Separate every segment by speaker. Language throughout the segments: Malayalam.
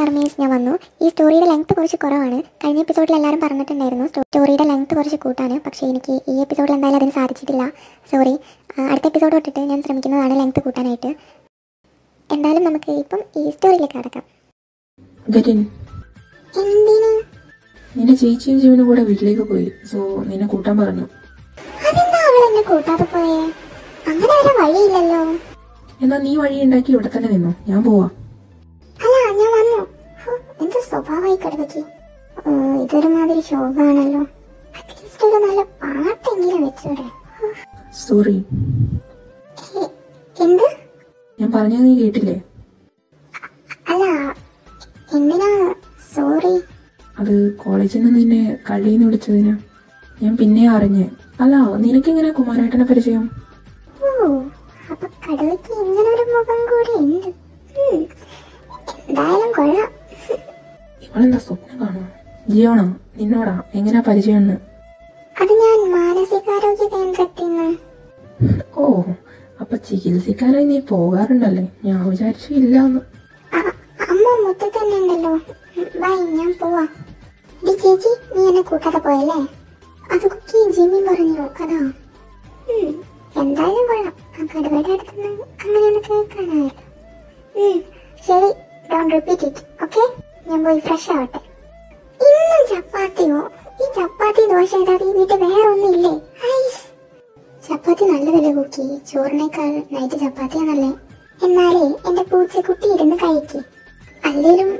Speaker 1: ആർമീസ് ഞാൻ വന്നു ഈ സ്റ്റോറിയുടെ ലെങ്ത് കുറച്ച് കുറവാണ് കഴിഞ്ഞ എപ്പിസോഡിൽ എല്ലാവരും പറഞ്ഞിട്ടുണ്ടായിരുന്നു സ്റ്റോ- സ്റ്റോറിയുടെ ലെങ്ത് കുറച്ച് കൂട്ടാണ് പക്ഷേ എനിക്ക് ഈ എപ്പിസോഡിൽ എന്തായാലും അതിന് സാധിച്ചിട്ടില്ല സോറി അടുത്ത എപ്പിസോഡ് തൊട്ടിട്ട് ഞാൻ ശ്രമിക്കുന്നതാണ് ലെങ്ത് കൂട്ടാനായിട്ട് എന്തായാലും നമുക്ക് ഇപ്പം ഈ സ്റ്റോറിയിലേക്ക് കടക്കാം
Speaker 2: ഗറ്റിൻ
Speaker 1: എന്തിന്
Speaker 2: നിന്റെ ചേച്ചിയും ജീവനും കൂടെ വീട്ടിലേക്ക് പോയി സോ നിന്നെ കൂട്ടാൻ പറഞ്ഞു
Speaker 1: അതെന്താ അവൾ എന്നെ കൂട്ടാതെ പോയേ അങ്ങനെ ഒരു വഴിയില്ലല്ലോ
Speaker 2: എന്നാ നീ വഴി ഉണ്ടാക്കി ഇവിടെ തന്നെ നിന്നോ ഞാൻ പോവാ
Speaker 1: അല്ല ഞാൻ വന്നു ഹോ, എന്ത് സ്വഭാവമായി കടുവയ്ക്ക് ഇതൊരുമാതിരി ശോഭാണല്ലോ അറ്റ്ലീസ്റ്റ് ഒരു നല്ല പാട്ടെങ്കിലും വെച്ചൂടെ ഹോ,
Speaker 2: സോറി
Speaker 1: എ- എന്ത്
Speaker 2: ഞാൻ പറഞ്ഞത് നീ കേട്ടില്ലേ
Speaker 1: അല്ല എന്തിനാ സോറി
Speaker 2: അത് കോളേജിൽ നിന്ന് നിന്നെ കള്ളിന്ന് വിളിച്ചതിന് ഞാൻ പിന്നെ അറിഞ്ഞ് അല്ല നിനക്കെങ്ങനെ കുമാരേട്ടനെ പരിചയം
Speaker 1: ഓ അപ്പൊ കടുവയ്ക്ക് ഇങ്ങനെ ഒരു മുഖം കൂടി ഉണ്ട് ഉം, എന്തായാലും കൊള്ളാം
Speaker 2: ഇവളെന്താ സ്വപ്നം കാണുക ജിയോണോ നിന്നോടാ എങ്ങനെയാ പരിചയം
Speaker 1: അത് ഞാൻ മാനസികാരോഗ്യ കേന്ദ്രത്തിൽ നിന്ന്
Speaker 2: ഓ അപ്പൊ ചികിത്സിക്കാനായി നീ പോകാറുണ്ടല്ലേ ഞാൻ വിചാരിച്ചു ഇല്ലാന്ന്
Speaker 1: അ- അമ്മ മുറ്റത്ത് തന്നെ ഉണ്ടല്ലോ ബൈ ഞാൻ പോവാ ഡി ചേച്ചി നീ എന്നെ കൂട്ടാതെ പോയല്ലേ അത് കുക്കി ജിമ്മി പറഞ്ഞു അതാ ഉം, എന്തായാലും കൊള്ളാം ആ കടുവയുടെ അടുത്തുനിന്ന് അങ്ങനെ ഒന്ന് കേൾക്കാനായല്ലോ ഉം, ശരി ഡോൺ റിപ്പീറ്റ് ഇറ്റ് ഓക്കെ ഞാൻ പോയി ഫ്രഷ് ആവട്ടെ ഇന്നും ചപ്പാത്തിയോ ഈ ചപ്പാത്തി ദോശ ഇടാതെ ഈ വീട്ടിൽ വേറെ ഒന്നും ഇല്ലേ ഐസ് ചപ്പാത്തി നല്ലതല്ലേ കുക്കി ചോറിനേക്കാൾ നൈറ്റ് ചപ്പാത്തിയാണല്ലേ എന്നാലേ എന്റെ പൂച്ചക്കുട്ടി ഇരുന്ന് കഴിക്ക് അല്ലേലും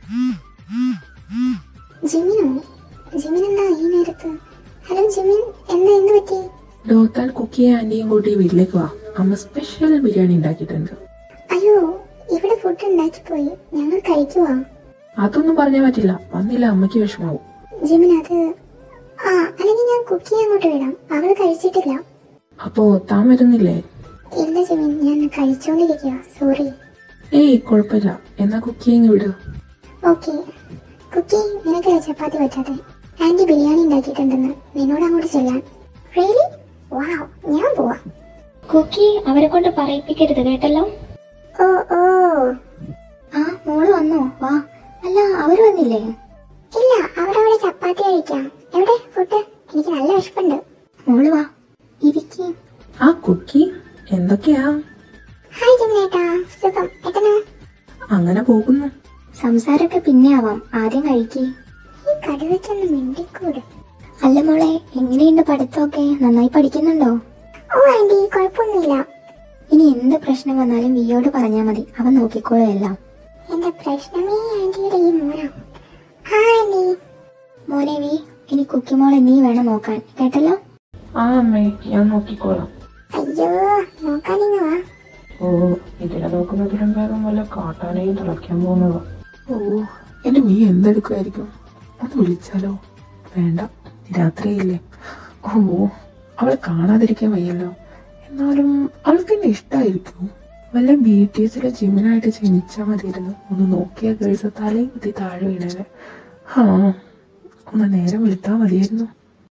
Speaker 1: ജിമിനോ ജിമിൻ എന്താ ഈ നേരത്ത് ഹലോ ജിമിൻ എന്താ എന്ത് പറ്റി
Speaker 2: ഡോത്താൽ കുക്കിയെ ആന്റിയും കൂട്ടി വീട്ടിലേക്ക് വാ അമ്മ സ്പെഷ്യൽ ബിരിയാണി ഉണ്ടാക്കിയിട്ടുണ്ട്
Speaker 1: അയ്യോ ഇവിടെ ഫുഡ് ഉണ്ടാക്കിപ്പോയി ഞങ്ങൾ കഴിക്കുവാ
Speaker 2: അതൊന്നും പറഞ്ഞാൽ പറ്റില്ല വന്നില്ല അമ്മയ്ക്ക് വിഷമാവും
Speaker 1: ജിമിൻ അത് ആ അല്ലെങ്കിൽ ഞാൻ കുക്കി അങ്ങോട്ട് വിടാം അവള് കഴിച്ചിട്ടില്ല
Speaker 2: അപ്പോ താൻ വരുന്നില്ലേ
Speaker 1: ഇല്ല ജിമിൻ ഞാൻ കഴിച്ചോണ്ടിരിക്കുക സോറി
Speaker 2: ഏയ് കുഴപ്പമില്ല എന്നാ കുക്കിങ് വിട്
Speaker 1: ഓക്കെ കുക്കി നിനക്കല്ലേ ചപ്പാത്തി പറ്റാതെ ആന്റി ബിരിയാണി ഉണ്ടാക്കിയിട്ടുണ്ടെന്ന് നിന്നോട് അങ്ങോട്ട് ചെല്ലാൻ റിയലി വാവ് ഞാൻ പോവാ
Speaker 3: കുക്കി അവരെ കൊണ്ട് പറയിപ്പിക്കരുത് കേട്ടല്ലോ
Speaker 1: ഓ ഓ
Speaker 3: ആ മോള് വന്നോ വാ അല്ല അവര് വന്നില്ലേ
Speaker 1: ഇല്ല അവരവിടെ ചപ്പാത്തി കഴിക്കാം എവിടെ ഫുഡ് എനിക്ക് നല്ല വിശപ്പുണ്ട്
Speaker 3: മോള് വാ ഇരിക്കി
Speaker 2: ആ കുക്കി എന്തൊക്കെയാ
Speaker 1: ഹായ് ജിമ്മേട്ടാ സുഖം ഏട്ടനോ
Speaker 2: അങ്ങനെ പോകുന്നു
Speaker 3: സംസാരമൊക്കെ പിന്നെ ആവാം ആദ്യം കഴിക്കി
Speaker 1: ഈ കടുവയ്ക്കൊന്ന് മിണ്ടിക്കൂട്
Speaker 3: അല്ല മോളെ എങ്ങനെയുണ്ട് പഠിത്തമൊക്കെ നന്നായി പഠിക്കുന്നുണ്ടോ
Speaker 1: ഓ ആന്റി കുഴപ്പമൊന്നുമില്ല
Speaker 3: ഇനി എന്ത് പ്രശ്നം വന്നാലും വിയോട് പറഞ്ഞാൽ മതി അവൻ നോക്കിക്കോളും എല്ലാം
Speaker 1: എന്റെ പ്രശ്നമേ ആന്റിയുടെ ഈ മോനാ ഹായ് ആന്റി
Speaker 3: മോനെ വി ഇനി കുക്കി മോളെ നീ വേണം നോക്കാൻ കേട്ടല്ലോ
Speaker 2: ആ അമ്മേ ഞാൻ നോക്കിക്കോളാം
Speaker 1: അയ്യോ നോക്കാനിങ്ങ വാ
Speaker 2: ഓ ഇതിനെ നോക്കുന്നതിലും വേഗം വല്ല കാട്ടാനെയും തിളയ്ക്കാൻ പോകുന്നതോ ഓ എന്റെ മീ എന്തെടുക്കുമായിരിക്കും ഒന്ന് വിളിച്ചാലോ വേണ്ട രാത്രിയില്ലേ ഓ അവളെ കാണാതിരിക്കാൻ വയ്യല്ലോ എന്നാലും അവൾക്ക് എന്നെ ഇഷ്ടമായിരിക്കും വല്ല ബി ടി എസിലെ ജിമ്മിനായിട്ട് ജനിച്ചാൽ മതിയായിരുന്നു ഒന്ന് നോക്കിയ ഗേൾസ് തലയും കുത്തി താഴെ വീണേനെ ഹാ ഒന്ന് നേരം വിളിത്താൽ മതിയായിരുന്നു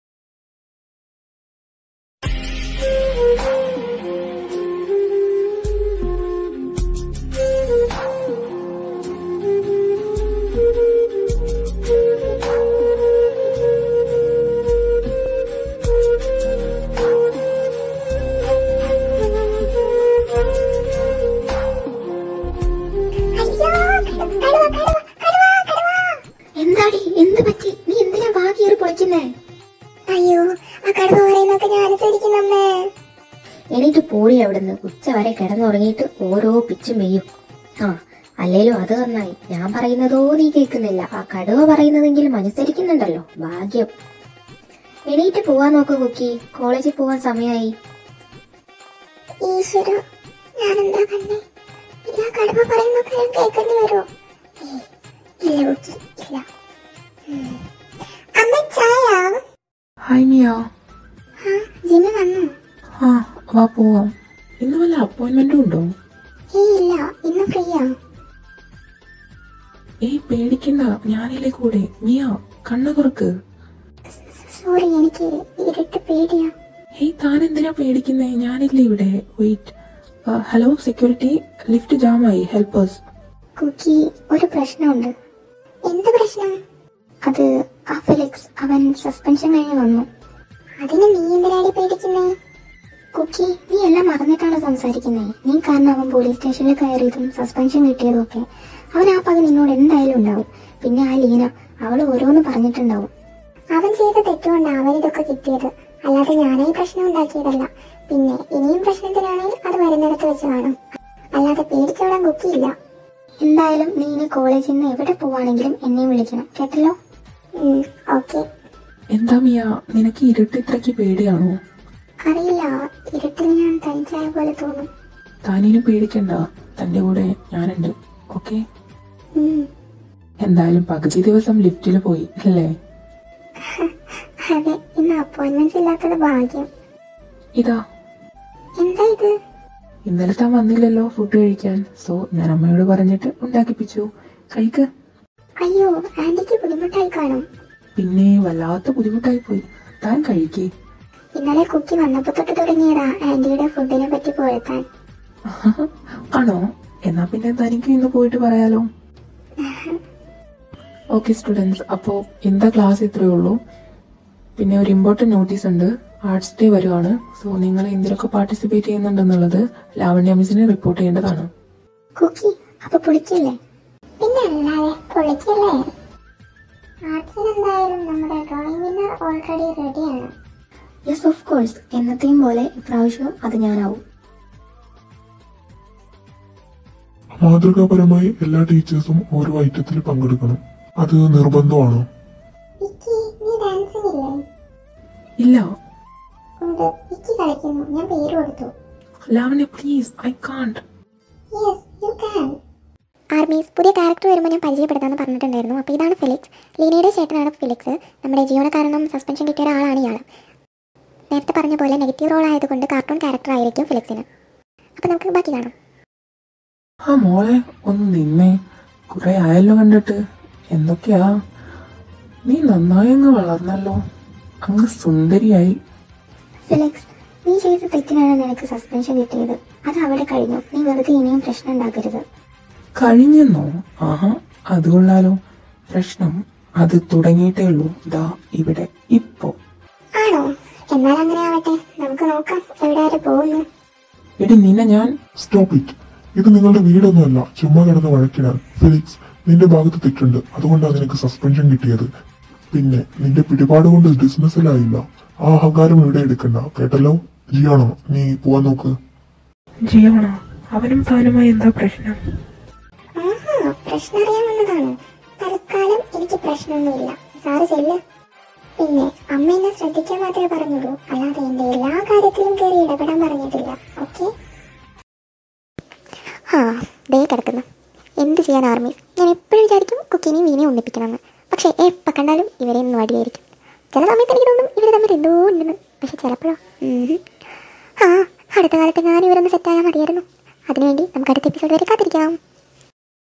Speaker 1: അയ്യോ കടുവ കടുവ കടുവ കടുവ
Speaker 3: എന്താടി എന്ത് പറ്റി നീ എന്തിനാ വാ കീറി പൊളിക്കുന്നേ
Speaker 1: അയ്യോ ആ കടുവ പറയുന്നൊക്കെ ഞാൻ അനുസരിക്കുന്നമ്മേ
Speaker 3: എനിക്ക് പോടി അവിടുന്ന് ഉച്ച വരെ കിടന്നുറങ്ങിയിട്ട് ഓരോ പിച്ചും മെയ്യും ആ അല്ലേലും അത് നന്നായി ഞാൻ പറയുന്നതോ നീ കേൾക്കുന്നില്ല ആ കടുവ പറയുന്നതെങ്കിലും അനുസരിക്കുന്നുണ്ടല്ലോ ഭാഗ്യം എണീറ്റ് പോവാൻ നോക്ക് കുക്കി കോളേജിൽ പോവാൻ സമയമായി
Speaker 1: ഈശ്വര ഞാനെന്താ കണ്ടേ ഇല്ല കടുവ പറയുന്നൊക്കെ ഞാൻ കേൾക്കേണ്ടി വരുമോ ഏയ്, ഇല്ല കുട്ടി ഇല്ല ഉം. അമ്മ ചായ
Speaker 2: ഹായ് മിയ
Speaker 1: ആ ജിമ്മി വന്നു
Speaker 2: ആ വാ പോവാം ഇന്ന് വല്ല അപ്പോയിന്റ്മെന്റും ഉണ്ടോ
Speaker 1: ഏയ് ഇല്ല ഇന്ന് ഫ്രീയാ
Speaker 2: ഏയ് പേടിക്കണ്ട ഞാനില്ലേ കൂടെ മിയ കണ്ണു തുറക്ക്
Speaker 1: സോറി എനിക്ക് ഇരുട്ട് പേടിയാ
Speaker 2: ഹേയ് താൻ എന്തിനാ പേടിക്കുന്നേ ഞാനില്ലേ ഇവിടെ വെയിറ്റ് ഹലോ സെക്യൂരിറ്റി ലിഫ്റ്റ് ജാമായി ഹെൽപ്പേഴ്സ്
Speaker 1: കുക്കി ഒരു പ്രശ്നമുണ്ട് എന്ത് പ്രശ്നം
Speaker 3: അത് ആ ഫിലിക്സ് അവൻ സസ്പെൻഷൻ കഴിഞ്ഞ് വന്നു
Speaker 1: അതിന് നീ എന്തിനാടി പേടിക്കുന്നേ
Speaker 3: കുക്കി നീ എല്ലാം മറന്നിട്ടാണ് സംസാരിക്കുന്നേ നീ കാരണം അവൻ പോലീസ് സ്റ്റേഷനിൽ കയറിയതും സസ്പെൻഷൻ കിട്ടിയതും ഒക്കെ അവൻ ആ പക നിന്നോട് എന്തായാലും ഉണ്ടാവും പിന്നെ ആ ലീന അവൾ ഓരോന്ന് പറഞ്ഞിട്ടുണ്ടാവും
Speaker 1: അവൻ ചെയ്ത തെറ്റുകൊണ്ടാണ് അവനിതൊക്കെ കിട്ടിയത് അല്ലാതെ ഞാനായി പ്രശ്നം ഉണ്ടാക്കിയതല്ല പിന്നെ ഇനിയും പ്രശ്നത്തിനാണെങ്കിൽ അത് വരുന്നിടത്ത് വെച്ച് കാണും അല്ലാതെ പേടിച്ചോളാൻ കുക്കിയില്ല
Speaker 3: എന്തായാലും നീ ഇനി കോളേജിൽ നിന്ന് എവിടെ പോവാണെങ്കിലും എന്നെ വിളിക്കണം കേട്ടല്ലോ
Speaker 1: ഓക്കെ
Speaker 2: എന്താ മിയ നിനക്ക് ഇരുട്ട് ഇത്രയ്ക്ക് പേടിയാണോ
Speaker 1: അറിയില്ല ഇരുട്ടിൽ ഞാൻ തനിച്ചായ പോലെ തോന്നും
Speaker 2: താനിനും പേടിക്കണ്ട തന്റെ കൂടെ ഞാനുണ്ട് ഓക്കെ
Speaker 1: ഉം,
Speaker 2: എന്തായാലും പകുതി ദിവസം ലിഫ്റ്റിൽ പോയി അല്ലേ
Speaker 1: അതെ ഇന്ന് അപ്പോയിന്റ്മെന്റ്സ് ഇല്ലാത്തത് ഭാഗ്യം
Speaker 2: ഇതാ
Speaker 1: എന്താ ഇത്
Speaker 2: ഇന്നലെ താൻ വന്നില്ലല്ലോ ഫുഡ് കഴിക്കാൻ സോ ഞാൻ അമ്മയോട് പറഞ്ഞിട്ട് ഉണ്ടാക്കിപ്പിച്ചു കഴിക്ക്
Speaker 1: അയ്യോ ആന്റിക്ക് ബുദ്ധിമുട്ടായി കാണും
Speaker 2: പിന്നെ വല്ലാത്ത ബുദ്ധിമുട്ടായി പോയി താൻ കഴിക്കേ
Speaker 1: ഇന്നലെ കുക്കി വന്നപ്പോ തൊട്ട് തുടങ്ങിയതാ ആന്റിയുടെ ഫുഡിനെ പറ്റി പോഴത്താൻ
Speaker 2: ആണോ എന്നാ പിന്നെ തനിക്ക് ഇന്ന് പോയിട്ട് പറയാലോ ഓക്കെ സ്റ്റുഡൻസ് അപ്പോൾ എന്താ ക്ലാസ് ഇത്രയേ ഉള്ളൂ പിന്നെ ഒരു ഇമ്പോർട്ടൻറ്റ് നോട്ടീസ് ഉണ്ട് ആർട്സ് ഡേ വരുവാണ് സോ നിങ്ങൾ എന്തിലൊക്കെ പാർട്ടിസിപ്പേറ്റ് ചെയ്യുന്നുണ്ടെന്നുള്ളത് ലാവണ്യ മിസ്സിനെ റിപ്പോർട്ട് ചെയ്യേണ്ടതാണ്
Speaker 3: കുക്കി അപ്പൊ പൊളിക്കല്ലേ
Speaker 1: പിന്നെ അല്ലാതെ പൊളിക്കല്ലേ ആർട്സിൽ എന്തായാലും നമ്മുടെ ഡ്രോയിങ് വിന്നർ ഓൾറെഡി റെഡിയാണ്
Speaker 3: യെസ് ഓഫ് കോഴ്സ് എന്നത്തെയും പോലെ ഇപ്രാവശ്യവും അത് ഞാനാവും
Speaker 4: മാതൃകാപരമായി എല്ലാ ടീച്ചേഴ്സും ഓരോ ഐറ്റത്തിൽ പങ്കെടുക്കണം അത് നിർബന്ധമാണോ
Speaker 1: വിക്കി നീ ഡാൻസിംഗ് ഇല്ലേ
Speaker 2: ഇല്ല
Speaker 1: ഉണ്ട് വിക്കി കളിക്കുന്നു ഞാൻ പേര് കൊടുത്തു
Speaker 2: Lavanya please I can't
Speaker 1: yes you can
Speaker 5: armies പുതിയ ക്യാരക്ടർ വരുമ്പോൾ ഞാൻ പരിചയപ്പെടുത്താമെന്ന് പറഞ്ഞിട്ടുണ്ടായിരുന്നു അപ്പോൾ ഇതാണ് ഫിലിക്സ് ലീനയുടെ ചേട്ടനാണ് ഫിലിക്സ് നമ്മുടെ ജീവന കാരണം സസ്പെൻഷൻ കിട്ടിയ ഒരാളാണ് ഇയാൾ നേരത്തെ പറഞ്ഞ പോലെ നെഗറ്റീവ് റോൾ ആയതുകൊണ്ട് കാർട്ടൂൺ ക്യാരക്ടർ ആയിരിക്കും ഫിലിക്സിന് അപ്പോൾ നമുക്ക് ബാക്കി കാണാം
Speaker 2: ആ മോളെ ഒന്ന് നിന്നേ കുറെ ആയല്ലോ കണ്ടിട്ട് എന്തൊക്കെയാ നീ നന്നായി അങ്ങ് വളർന്നല്ലോ അങ്ങ് സുന്ദരിയായി
Speaker 3: ഫിലിക്സ് നീ ചെയ്ത തെറ്റിനാണ് നിനക്ക് സസ്പെൻഷൻ കിട്ടിയത് അത് അവിടെ കഴിഞ്ഞു നീ വെറുതെ ഇനിയും പ്രശ്നം ഉണ്ടാക്കരുത്
Speaker 2: കഴിഞ്ഞെന്നോ ആഹാ അത് കൊള്ളാലോ പ്രശ്നം അത് തുടങ്ങിയിട്ടേ ഉള്ളൂ ദാ ഇവിടെ ഇപ്പോ
Speaker 1: ആണോ എന്നാൽ അങ്ങനെ ആവട്ടെ നമുക്ക് നോക്കാം എവിടെ വരെ പോകുന്നു
Speaker 2: എടി നിന്നെ ഞാൻ
Speaker 4: സ്റ്റോപ്പ് ഇറ്റ് ഇത് നിങ്ങളുടെ വീടൊന്നുമല്ല ചുമ്മാ കിടന്ന് വഴക്കിടാൻ ഫിലിക്സ് നിന്റെ ഭാഗത്ത് തെറ്റുണ്ട് അതുകൊണ്ടാണ് നിനക്ക് സസ്പെൻഷൻ കിട്ടിയത് പിന്നെ നിന്റെ പിടിപാട് കൊണ്ട് ഡിസ്മിസലായില്ല ആ അഹങ്കാരം ഇവിടെ എടുക്കണ്ട കേട്ടല്ലോ ജിയാണോ നീ പോവാൻ നോക്ക്
Speaker 2: ജീവണോ അവനും താനുമായി എന്താ പ്രശ്നം
Speaker 1: ആഹാ പ്രശ്നം അറിയാവുന്നതാണ് തൽക്കാലം എനിക്ക് പ്രശ്നമൊന്നുമില്ല സാറ് ചെല്ല് പിന്നെ അമ്മ എന്നെ ശ്രദ്ധിക്കാൻ മാത്രമേ പറഞ്ഞുള്ളൂ അല്ലാതെ എന്റെ എല്ലാ കാര്യത്തിലും കയറി ഇടപെടാൻ പറഞ്ഞിട്ടില്ല ഓക്കെ
Speaker 5: ആ ദേ കിടക്കുന്നു എന്ത് ചെയ്യാൻ ആർമീസ് ഞാൻ എപ്പോഴും വിചാരിക്കും കുക്കിനെയും വീനെയും ഒന്നിപ്പിക്കണമെന്ന് പക്ഷേ എപ്പോൾ കണ്ടാലും ഇവരെ ഒന്നും അടിയായിരിക്കും ചില സമയത്ത് എനിക്ക് തോന്നും ഇവർ തമ്മിൽ എന്തോ ഉണ്ടെന്ന് പക്ഷെ ചിലപ്പോഴോ ഉം. ആ അടുത്ത കാലത്ത് ഞാൻ ഇവരൊന്ന് സെറ്റായാൽ മതിയായിരുന്നു അതിനുവേണ്ടി നമുക്ക് അടുത്ത എപ്പിസോഡ് വരെ കാത്തിരിക്കാം